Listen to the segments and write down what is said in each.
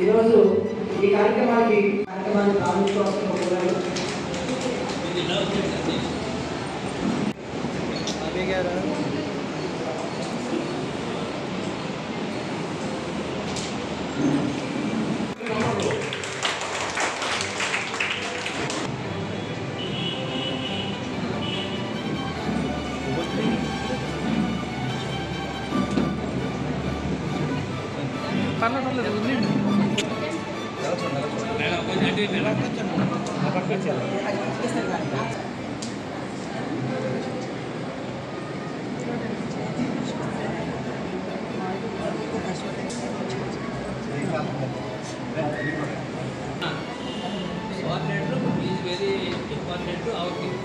ఈరోజు ఈ కార్యక్రమానికి కార్యక్రమాన్ని ప్రారంభించుకోవాల్సిన కోరారు coordinator is very important to our team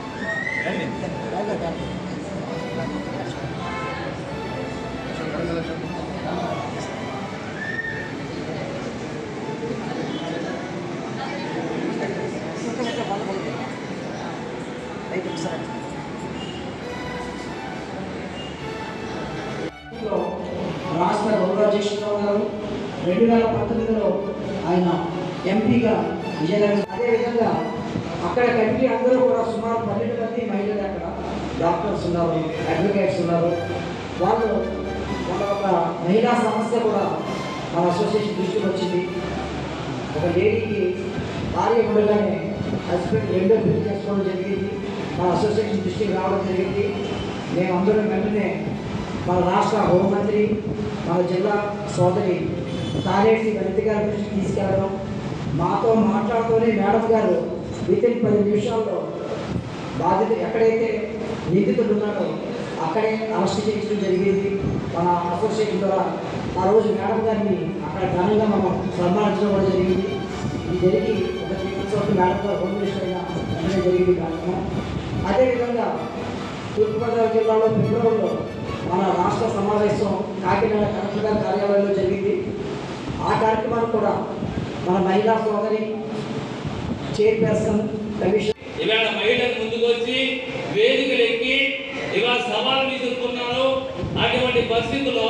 లో రాష్ట్ర గౌరవాధ్యక్షుడు గారు రెండు వేల పంతొమ్మిదిలో ఆయన ఎంపీగా విజయనగరం అదేవిధంగా అక్కడ కమిటీ అందరూ కూడా సుమారు పన్నెండు మంది మహిళలు అక్కడ డాక్టర్స్ ఉన్నారు అడ్వకేట్స్ ఉన్నారు వాళ్ళు వాళ్ళ ఒక మహిళా సమస్య కూడా మన అసోసియేషన్ దృష్టికి వచ్చింది ఒక లేడీకి భార్య ఉండగానే హస్బెండ్ రెండో పెళ్లి చేసుకోవడం జరిగింది మన అసోసియేషన్ దృష్టికి రావడం జరిగింది మేమందరం వెంటనే మన రాష్ట్ర హోంమంత్రి మన జిల్లా సోదరి తారేటి వనిత గారి దృష్టికి తీసుకెళ్ళడం మాతో మాట్లాడుతూనే మేడం గారు విత్ ఇన్ పది నిమిషాల్లో బాధిత ఎక్కడైతే నిందితులు ఉన్నారో అక్కడే అరెస్ట్ చేయించడం జరిగింది మన అసోసియేషన్ ద్వారా ఆ రోజు మేడం గారిని అక్కడ ఘనంగా మనం సన్మానించడం కూడా జరిగింది ఇది జరిగి ఒక త్రీ మంత్స్ వరకు మేడం గారు హోమ్ మినిస్టర్ అయిన వెంటనే జరిగింది కార్యక్రమం అదేవిధంగా తూర్పుగోదావరి జిల్లాలో ఫిబ్రవరిలో మన రాష్ట్ర సమావేశం కాకినాడ కలెక్టర్ గారి కార్యాలయంలో జరిగింది ఆ కార్యక్రమాన్ని కూడా మన మహిళా సోదరి చైర్పర్సన్ కమిషన్ ఇవాళ మహిళలు ముందుకు వచ్చి వేదికలు ఎక్కి ఇవాళ సవాలు విసురుతున్నారు అటువంటి పరిస్థితుల్లో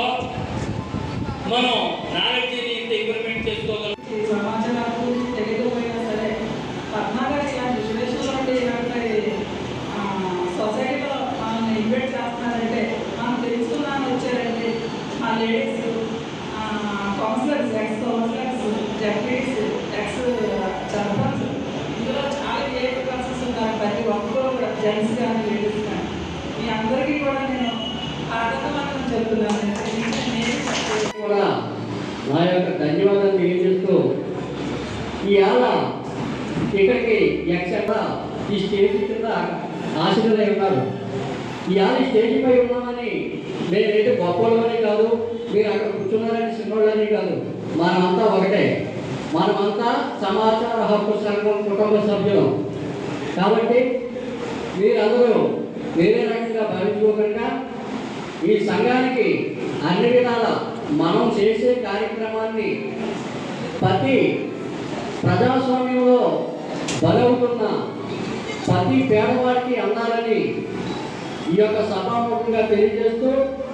మనం నాలెడ్జిని ఇంత ఇంప్లిమెంట్ చేసుకోగలం ఈ సమాచారం గురించి తెలియకపోయినా సరే పద్మాగారు ఇలాంటి సిచ్యువేషన్లో ఉంటే ఇలాంటి ఆ, సొసైటీలో మనల్ని ఇన్వైట్ చేస్తున్నారంటే మనం తెలుసుకున్నాను వచ్చారంటే మా ladies councillors ex councillors ZPs ex sarpanch ఇందులో చాలా ఏ పర్సన్స్ ఉన్నారు ప్రతి ఒక్కరు కూడా జెంట్స్ కానీ లేడీస్ కానీ మీ అందరికీ కూడా నేను ఆనందం చెప్తున్నాను ఎందుకంటే నేను చెప్పలేదు. కూడా నా యొక్క ధన్యవాదాలు తెలియజేస్తూ ఇవాళ ఇక్కడికి ఎక్సెట్రా ఈ స్టేజ్ కింద ఆశీర్వదై ఉన్నారు ఇవాళ ఈ స్టేజ్ పై ఉన్నామని నేనైతే గొప్పవాళ్ళని కాదు మీరు అక్కడ కూర్చున్నారని చిన్నోళ్ళని కాదు మనమంతా ఒకటే మనమంతా సమాచార హక్కు సంఘం కుటుంబ సభ్యులు కాబట్టి మీరందరూ వేరే రకంగా భావించుకోకుండా ఈ సంఘానికి అన్ని విధాల మనం చేసే కార్యక్రమాన్ని ప్రతి ప్రజాస్వామ్యంలో బలవుతున్న ప్రతి పేదవాడికి అందాలని ఈ యొక్క సభాముఖంగా తెలియజేస్తూ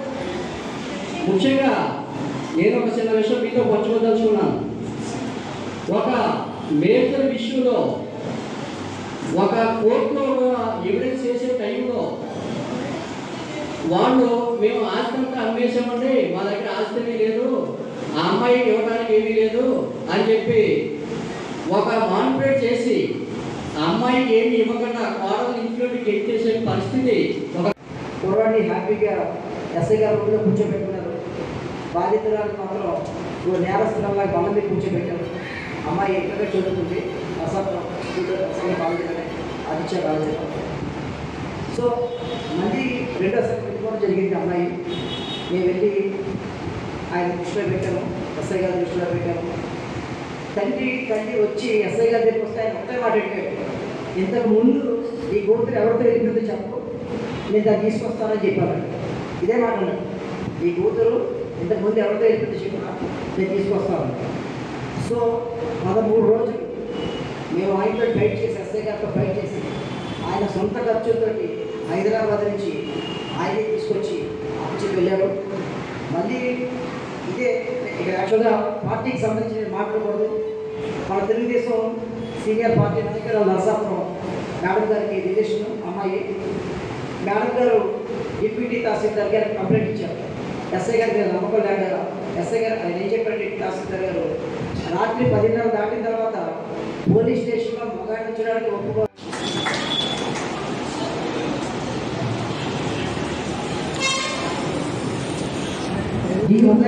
ముఖ్యంగా నేను ఒక చిన్న విషయం మీతో పంచుకోదలుచుకున్నాను ఒక మేజర్ ఇష్యూలో ఒక కోర్టులో ఎవిడెన్స్ చేసే టైంలో వాళ్ళు మేము ఆస్తి అంతా అమ్మేసామండి మా దగ్గర ఆస్తి లేదు ఆ అమ్మాయికి ఇవ్వడానికి ఏమీ లేదు అని చెప్పి ఒక మానిపులేట్ చేసి ఆ అమ్మాయికి ఏమి ఇవ్వకుండా కోడలు ఇంట్లోకి ఎక్కేసే పరిస్థితి ఒక కుర్రాడిని హ్యాపీగా ఎస్ఐ గారు రూమ్లో కూర్చోబెట్టుకున్నారు బాధితురాలు మాత్రం ఓ నేరస్తులంగా బల్ల మీద కూర్చోబెట్టారు అమ్మాయి ఎక్కడ చదువుతుంది అసలు అసలు బాధ్యతనే అది ఇచ్చే బాధ్యత సో మళ్ళీ రెండోసారి పెట్టుకోవడం జరిగింది అమ్మాయి మేము వెళ్ళి ఆయన దృష్టిలో పెట్టాము ఎస్ఐ గారి దృష్టిలో పెట్టాము తండ్రి తల్లి వచ్చి ఎస్ఐ గారి దగ్గరికి వస్తే ఆయన ఒకటే మాట అడిగాడు ఇంతకు ముందు ఈ కూతురు ఎవరితో వెళ్ళిపోతే చెప్పు నేను దాన్ని తీసుకొస్తానని చెప్పాను ఇదే మాట అన్నాడు ఈ కూతురు ఇంతకు ముందు ఎవరితో వెళ్ళిపోతే చెప్పినా నేను తీసుకొస్తాను సో పదమూడు రోజులు మేము ఆయనతో ఫైట్ చేసి ఎస్ఐ గారితో ఫైట్ చేసి ఆయన సొంత ఖర్చులతోటి హైదరాబాద్ నుంచి ఆయనే తీసుకొచ్చి అప్పచెప్పి వెళ్ళారు మళ్ళీ ఇదే ఇక్కడ యాక్చువల్గా పార్టీకి సంబంధించి మాట్లాడకూడదు మన తెలుగుదేశం సీనియర్ పార్టీ నాయకులు నరసాపురం మేడం గారికి రిలేషన్ అమ్మాయి మేడం గారు డిప్యూటీ తహసీల్దార్ గారికి కంప్లైంట్ ఇచ్చారు ఎస్ఐ గారి మీద నమ్మకం లేక ఎస్ఐ గారు ఆయన ఏం చెప్పారు డిప్యూటీ తహసీల్దార్ గారు రాత్రి పదిన్నర దాటిన తర్వాత పోలీస్ స్టేషన్లో మగాడిని ఉంచడానికి ఒప్పుకో ఈ ఉన్న-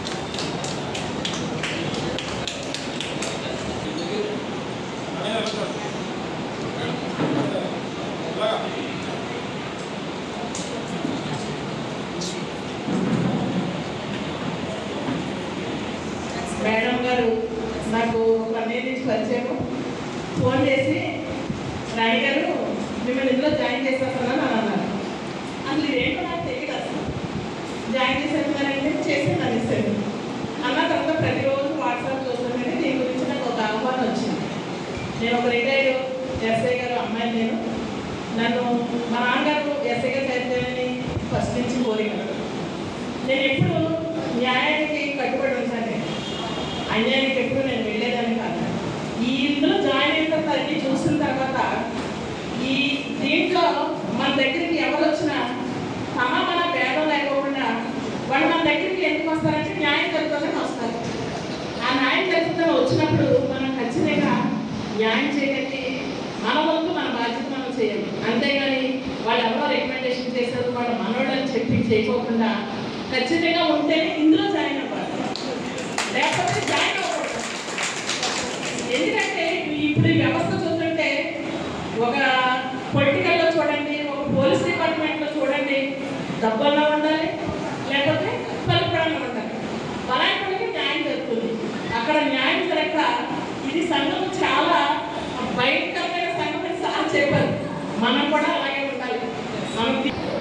మేడం గారు నాకు పన్నీర్ నుంచి పరిచయం ఫోన్ చేసి రాణి గారు మిమ్మల్ని ఇందులో జాయిన్ చేసేస్తున్నాను అని అన్నారు అసలు ఇదేంటో నాకు తెలియదు అసలు జాయిన్ చేసేస్తున్నారంటే చేసేదాన్ని ఇస్తాను అన్న తర్వాత ప్రతిరోజు వాట్సాప్ చూస్తుంటే దీని గురించి నాకు ఒక ఆహ్వానం వచ్చింది నేను ఒక రిటైర్డ్ ఎస్ఐ గారు అమ్మాయి నేను నన్ను మా నాన్నగారు ఎస్ఐ గారు చేద్దామని ఫస్ట్ నుంచి కోరిక నేను ఎప్పుడు న్యాయానికి కట్టుబడి ఉంటాను అన్యాయానికి ఎప్పుడు నేను వెళ్ళేదాన్ని కాదు ఈ ఇందులో జాయిన్ అయిన తర్వాత అన్ని చూసిన తర్వాత ఈ దీంట్లో మన దగ్గరికి ఎవరు వచ్చినా తమ మన భేదం లేకోకుండా వాళ్ళు మన దగ్గరికి ఎందుకు వస్తారంటే న్యాయం జరుగుతుందని వస్తారు ఆ న్యాయం జరుగుతుందని వచ్చినప్పుడు మనం ఖచ్చితంగా న్యాయం చేయగలిగి మన వంతు మన బాధ్యత మనం చేయాలి అంతేగాని వాళ్ళు ఎవరో రికమెండేషన్ చేశారు వాళ్ళు మనోళ్ళని చెప్పి చేయకోకుండా ఖచ్చితంగా ఉంటేనే ఇందులో జాయిన్ అవ్వాలి లేకపోతే జాయిన్ అవ్వకూడదు ఎందుకంటే ఇప్పుడు ఈ వ్యవస్థ చూస్తుంటే ఒక పొలిటికల్లో చూడండి ఒక పోలీస్ డిపార్ట్మెంట్లో చూడండి డబ్బుల్లో ఉండాలి లేకపోతే పలుపురంలో ఉండాలి అలాంటి వాళ్ళకి న్యాయం జరుగుతుంది అక్కడ న్యాయం జరగక ఇది సంఘం చాలా భయంకరమైన సంఘం అని సార్ చెప్పారు మనం కూడా అలాగే ఉండాలి మనం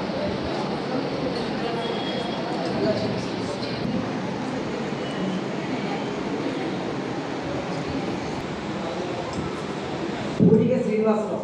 పూడిగ శ్రీనివాసరావు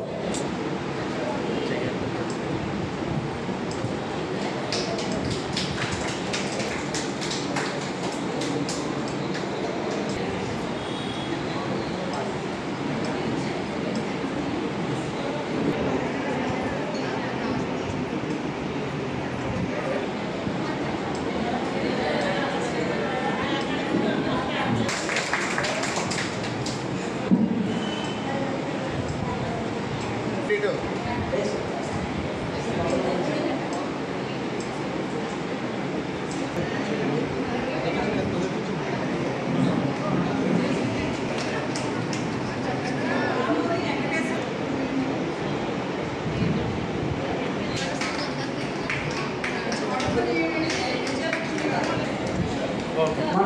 మన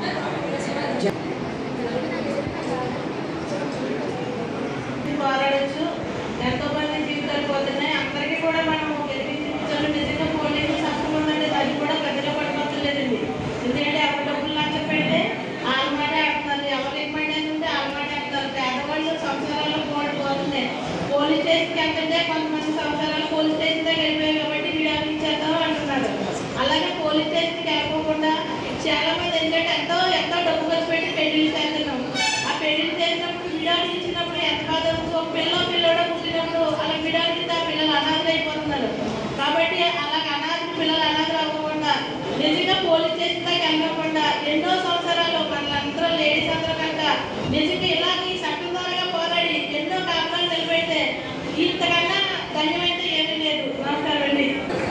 పోరాడచ్చు ఎంతో మంది జీవితాలు పోతున్నాయి అందరికీ కూడా మనం గెలిపించాలి నిజంగా పోలీసు సత్యం ఉందంటే అది కూడా ప్రజలు పడిపోతలేదండి ఎందుకంటే ఎవరి డబ్బులు లక్ష పెడితే వాళ్ళ మాట ఆడుతున్నారు ఎవరు ఇవ్వమంటే ఉంటే వాళ్ళ మాట ఆడుతారు పేదవాళ్ళు సంవత్సరాలు పోటీ పోతున్నాయి పోలీస్ స్టేషన్కి వెళ్తుంటే కొంతమంది సంవత్సరాలు పోలీస్ స్టేషన్ దగ్గర వెళ్ళిపోయారు కాబట్టి విడాకులు ఇచ్చేద్దాం అంటున్నారు అలాగే పోలీస్ స్టేషన్కి వెళ్ళకోకుండా చాలా మంది ఎందుకంటే ఎంతో ఎంతో డబ్బు ఖర్చు పెట్టి పెళ్లి చేస్తున్నాం ఆ పెళ్లి చేసినప్పుడు విడాకులు ఇచ్చినప్పుడు ఎంత బాధ అవుతుందో, ఒక పిల్ల పిల్లోడ పుట్టినప్పుడు అలా విడాకులు ఇస్తే ఆ పిల్లలు అనాథలు అయిపోతున్నారు కాబట్టి అలా అనాథ పిల్లలు అనాథలు అవ్వకుండా నిజంగా పోలీస్ స్టేషన్ దాకా వెళ్ళకుండా ఎన్నో సంవత్సరాలు మనలందరూ లేడీస్ అందరూ కనుక నిజంగా ఇలాగ ఈ చట్టం ద్వారా పోరాడి ఎన్నో కారణాలు నిలబెడితే ఇంతకన్నా ధన్యమైతే ఏమీ లేదు నమస్కారం అండి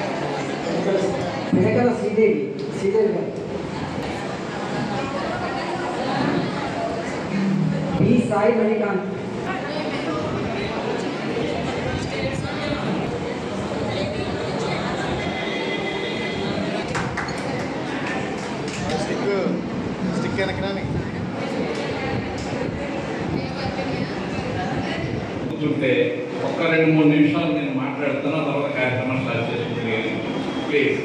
వెనకాల శ్రీదేవి శ్రీదేవి గారు B Sai Manikanth stick stick వెనక్కి రాని కూర్చుంటే ఒక్క రెండు మూడు నిమిషాలు నేను మాట్లాడుతున్నా తర్వాత కార్యక్రమం స్టార్ట్ చేసుకుంటుంది ప్లీజ్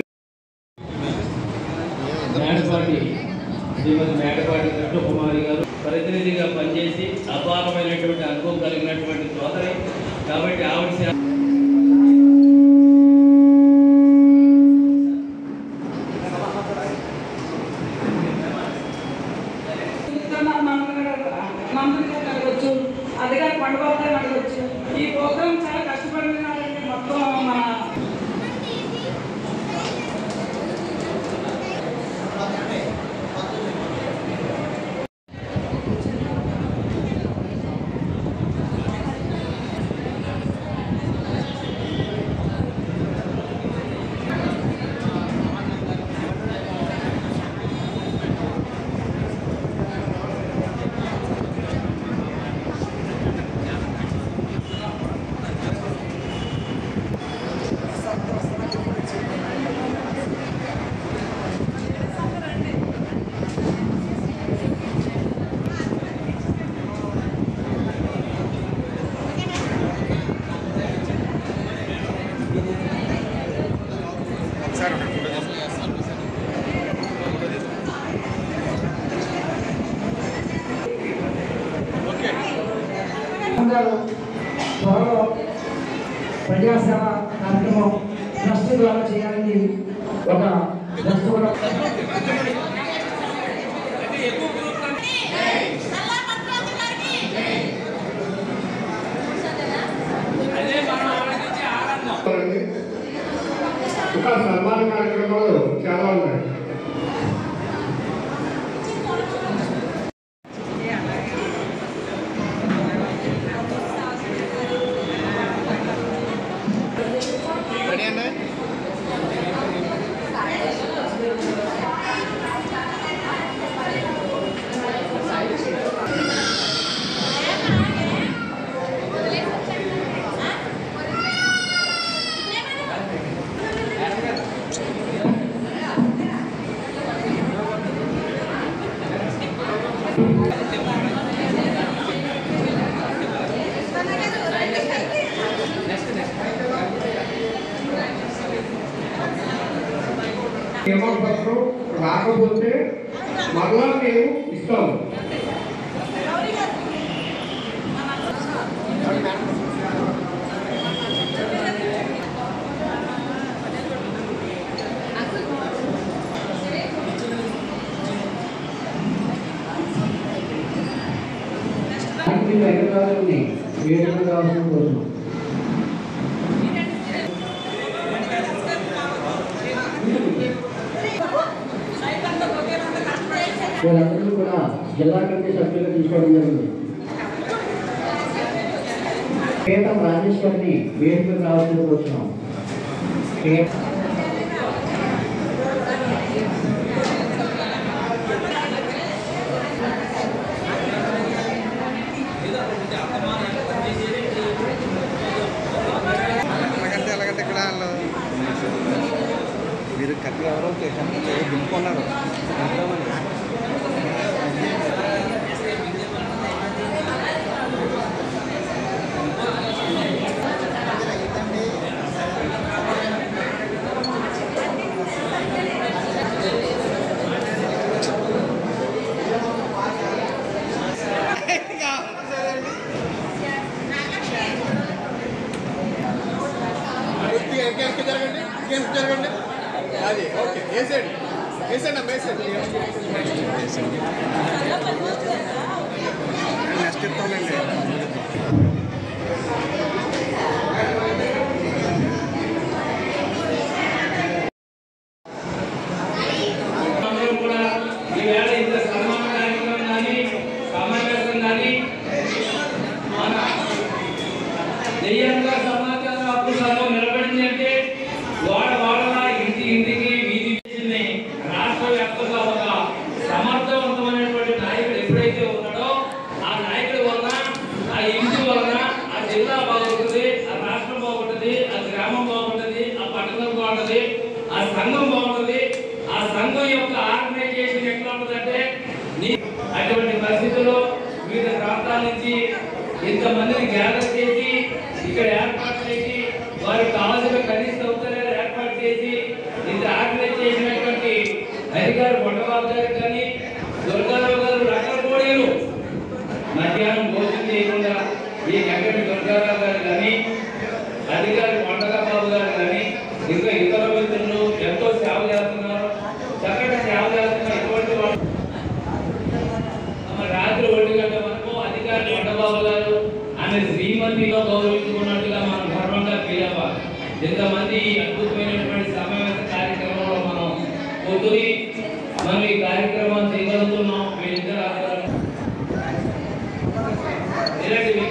మేడపాటి శ్రీమతి మేడపాటి కృష్ణకుమారి గారు ప్రతినిధిగా పనిచేసి అపారమైనటువంటి అనుభవం కలిగినటువంటి సోదరి కాబట్టి ఆవిడ సే- కూడా డ్రెస్ కూడా ఇంకా సన్మాన కార్యక్రమాలు చాలా ఉన్నాయి రెడీ అండి నియమపత్రం రాకపోతే మరలా మేము ఇస్తాము దానికి వెంకటరావుని వేడుక కావాల్సిన కోసం వీళ్ళందరూ కూడా జిల్లా కమిటీ సభ్యులుగా తీసుకోవడం జరిగింది పీఠం రాజేష్ గారిని వేడుకకు రావాల్సిన కోరుతున్నాం పీఠ- ఎలాగంటే ఎలాగంటే ఇక్కడ వాళ్ళు మీరు కత్తి ఎవరో దింపుకున్నారు జరగండి ఇంకెందుకు జరగండి అది ఓకే వేసేయండి వేసేయండి అమ్మ వేసేయండి నెక్స్ట్ ఇస్తామండి అందరం కూడా ఈవేళ ఇంత సన్మాన కార్యక్రమం కానీ సమావేశం కానీ మన దెయ్యంగా సమాచార హక్కు సంఘం నిలబడింది అంటే వాడ వాడలా ఇంటి ఇంటికి వీధి వీధిని రాష్ట్ర వ్యాప్తంగా ఒక సమర్థవంతమైనటువంటి నాయకుడు ఎప్పుడైతే ఉన్నాడో ఆ నాయకుడి వలన ఆ ఇంటి వలన ఆ జిల్లా బాగుంటుంది ఆ రాష్ట్రం బాగుంటుంది ఆ గ్రామం బాగుంటుంది ఆ పట్టణం బాగుంటుంది ఆ సంఘం బాగుంటుంది ఆ సంఘం యొక్క ఆర్గనైజేషన్ ఎట్లా ఉంటుందంటే నీ- అటువంటి పరిస్థితుల్లో వివిధ ప్రాంతాల నుంచి ఇంతమందిని గ్యాదర్ చేసి ఇక్కడ ఏర్పాటు చేసి వారికి కావాల్సిన కనీస సౌకర్యాలు ఏర్పాటు చేసి ఇంత ఆర్గనైజ్ చేసినటువంటి అధికారి మొట్టబాబు గారికి కానీ దుర్గారావు గారు రకాల కోడీలు మధ్యాహ్నం భోజనం చేయకుండా ఈ వెంకట దుర్గారావు గారు కానీ అధికారి కొండగా బాబు గారు కానీ ఇంకా ఇతర మిత్రులు ఎంతో సేవ చేస్తున్నారు చక్కటి సేవ చేస్తున్నారు ఇటువంటి వాళ్ళు మరి రాత్రి ఒంటి గంట వరకు అధికారి కొండబాబు గారు ఆమె శ్రీమతిగా గౌరవించుకున్నట్టుగా మనం గర్వంగా ఫీల్ అవ్వాలి ఇంతమంది ఈ అద్భుతమైనటువంటి సమావేశ కార్యక్రమంలో మనం కూతురి మనం ఈ కార్యక్రమం చేయగలుగుతున్నాం మీ ఇద్దరు ఆధారం ఇలాంటి